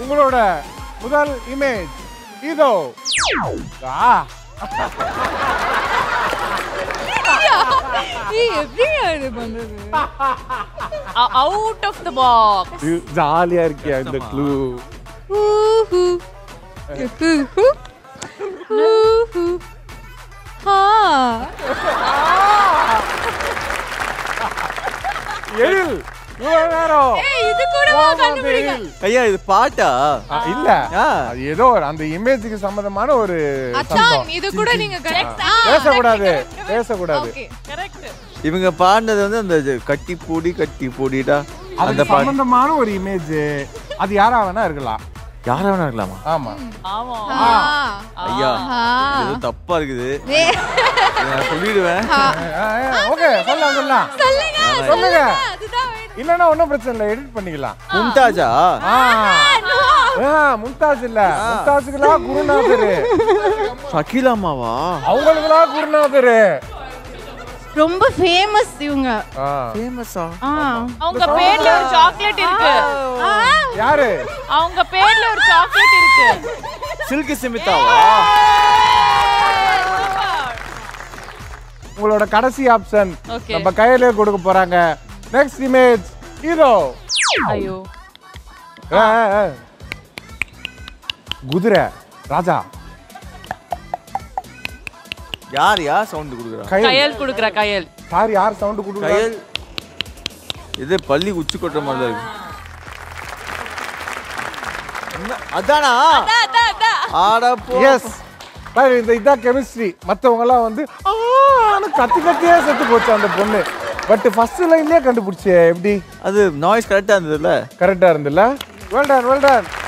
உங்களோட முதல் இமேஜ் இதோ ஆ ஏய் எப்படிங்க இது பண்றது அவுட் ஆஃப் த பாக்ஸ் இது ஜாலியா இருக்கியா இந்த க்ளூ ஊஹு. ஊஹு. ஊஹு. ஆ. எழில் இவ்வளவு நேரம் ஏய், இது கூட கோமாதி கண்டுபிடிக்க எழில். ஐயா இது பாட்டா ஆ, இல்ல ஆ. அது ஏதோ ஒரு அந்த இமேஜுக்கு சம்பந்தமான ஒரு அச்சான் சம்பவம் இது கூட நீங்க correct. ஆ, பேசக்கூடாது பேசக்கூடாது okay. கரெக்ட் இவங்க பாடினது வந்து அந்த இது, கட்டி பூடி கட்டி பூடிடா அந்த அதுக்கு பாட்டு சம்பந்தமான ஒரு இமேஜ் அது யாரா வேணா இருக்கலாம் யாரா வேணா இருக்கலாமா ஆமா ஆமா ஆ. ஐயா ஆ. இது ஏதோ தப்பா இருக்குது ஏய், இதை நான் சொல்லிடுவேன் ஓகே சொல்லலாம் சொல்லலாம் சொல்லுங்க சொல்லுங்க அதுதான் வேணும். இல்லன்னா ஒண்ணும் பிரச்சனை இல்லை எடிட் பண்ணிக்கலாம் மும்தாஜா ஆ. ஆ, மும்தாஜ் இல்ல மும்தாஜுக்குலாம் குருநாதர் சகிலாமாவா அவங்களுக்குலாம் குருநாதர் ரொம்ப ஃபேமஸ் இவங்க ஆ. ஃபேமஸா ஆ. அவங்க பேர்ல ஒரு சாக்லேட் இருக்கு ஆ. யாரு அவங்க பேர்ல ஒரு சாக்லேட் இருக்கு சில்கி சிமிதாவா உங்களோட கடைசி ஆப்ஷன் Okay. நம்ம கையிலே கொடுக்க போறாங்க நெக்ஸ்ட் இமேஜ் ஹீரோ ஐயோ குதிரை ராஜா யார் யார் சவுண்ட் கொடுக்குறா கயல் கயல் குடுக்குற கயல் சார் யார் சவுண்ட் கொடுக்குறா கயல் இது பள்ளி உச்சி கொட்டுற மாதிரி தான் இருக்கு என்ன, அதானா ஆடா போ எஸ் பாரு இந்த இதான் கெமிஸ்ட்ரி மற்றவங்க எல்லாம் வந்து ஆன்னு கத்தி கத்தியே செத்து போச்சு அந்த பொண்ணு பட் ஃபர்ஸ்ட் லைன்லயே கண்டுபிடிச்சே எப்படி அது நாய்ஸ் கரெக்டா இருந்ததுல்ல கரெக்டா இருந்துல்ல வெல் டன் வெல் டன்